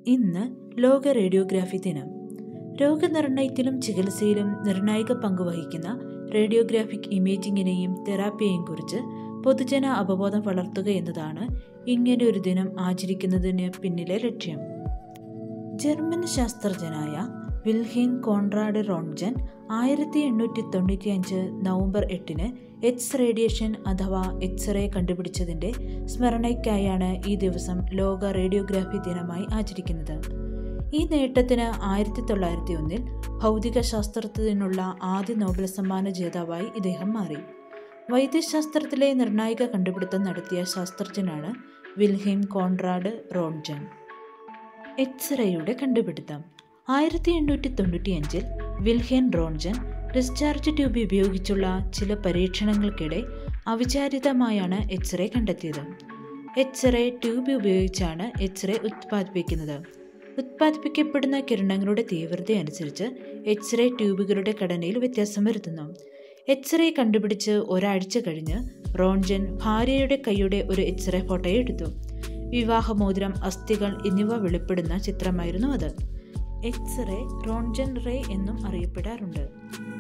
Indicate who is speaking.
Speaker 1: ഇന്ന് ലോക റേഡിയോഗ്രാഫി ദിനം രോഗനിർണയത്തിലും ചികിത്സയിലും നിർണായക പങ്ക് വഹിക്കുന്ന റേഡിയോഗ്രാഫിക് ഇമേജിങ്ങിനെയും തെറാപ്പിയെയും കുറിച്ച് പൊതുജന അവബോധം വളർത്തുക എന്നതാണ് ഇങ്ങനെ ഒരു ദിനം ആചരിക്കുന്നതിന് പിന്നിലെ ലക്ഷ്യം ജർമ്മൻ ശാസ്ത്രജ്ഞനായ വിൽഹീൻ കോൺറാഡ് റോൺജൻ ആയിരത്തി എണ്ണൂറ്റി തൊണ്ണൂറ്റി അഞ്ച് നവംബർ എട്ടിന് എക്സ് റേഡിയേഷൻ അഥവാ എക്സ്റേ കണ്ടുപിടിച്ചതിൻ്റെ സ്മരണയ്ക്കായാണ് ഈ ദിവസം ലോക റേഡിയോഗ്രാഫി ദിനമായി ആചരിക്കുന്നത് ഈ നേട്ടത്തിന് ആയിരത്തി തൊള്ളായിരത്തി ഒന്നിൽ ഭൗതിക ശാസ്ത്രത്തിനുള്ള ആദ്യ നോബൽ സമ്മാന ജേതാവായി ഇദ്ദേഹം മാറി വൈദ്യശാസ്ത്രത്തിലെ നിർണായക കണ്ടുപിടുത്തം നടത്തിയ ശാസ്ത്രജ്ഞനാണ് വിൽഹീം കോൺറാഡ് റോൺജൻ എക്സ്റേയുടെ കണ്ടുപിടുത്തം ആയിരത്തി എണ്ണൂറ്റി തൊണ്ണൂറ്റിയഞ്ചിൽ വിൽഹേൻ റോൺജൻ ഡിസ്ചാർജ് ട്യൂബ് ഉപയോഗിച്ചുള്ള ചില പരീക്ഷണങ്ങൾക്കിടെ അവിചാരിതമായാണ് എക്സ്റേ കണ്ടെത്തിയത് എക്സ്റേ ട്യൂബ് ഉപയോഗിച്ചാണ് എക്സ്റേ ഉത്പാദിപ്പിക്കുന്നത് ഉത്പാദിപ്പിക്കപ്പെടുന്ന കിരണങ്ങളുടെ തീവ്രത അനുസരിച്ച് എക്സ്റേ ട്യൂബുകളുടെ ഘടനയിൽ വ്യത്യാസം വരുത്തുന്നു എക്സ്റേ കണ്ടുപിടിച്ച് ഒരാഴ്ച കഴിഞ്ഞ് റോൺജൻ ഭാര്യയുടെ കൈയുടെ ഒരു എക്സ്റേ ഫോട്ടോ എടുത്തു വിവാഹമോതിരം അസ്ഥികൾ എന്നിവ വെളിപ്പെടുന്ന ചിത്രമായിരുന്നു അത് എക്സ്റേ റോൺജൻ റേ എന്നും അറിയപ്പെടാറുണ്ട്